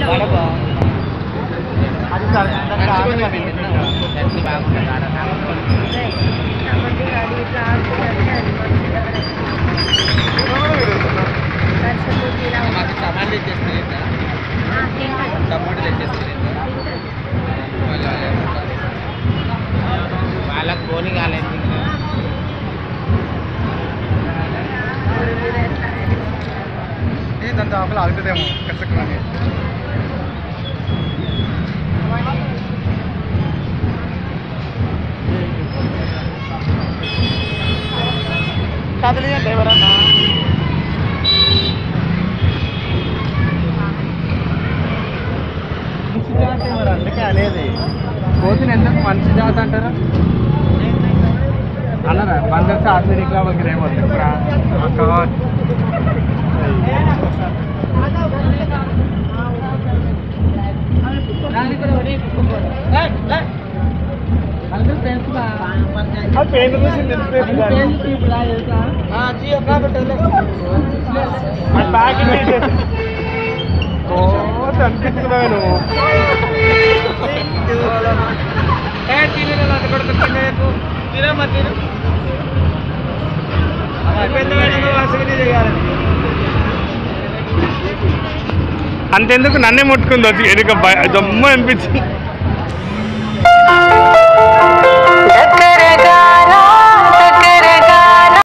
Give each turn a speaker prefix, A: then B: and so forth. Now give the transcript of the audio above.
A: అది
B: టమాటాలు ఇచ్చేస్తారు టమాటాలు ఇచ్చేస్తారు వాళ్ళకి పోనీ కాలేదు
A: దాంతో ఆకలి ఆగుతుందేమో కసక్కునని కదలియండి ఎవరన్నా మనిషి జాతి మరి అందుకే అనేది కోతిని ఎందుకు మనిషి జాతి అంటారు అన్నారా బందర్ से आदमी निकला वो गिरे बोलते पूरा गॉड అది పెయింట్ చూసి తెలిసిపోయింది అది ప్యాకింగ్ చేసేసి ఓ అనిపిస్తున్నావు నువ్వు అంతెందుకు నన్నే ముట్టుకుంది వచ్చి వెనుక జమ్మ అనిపించింది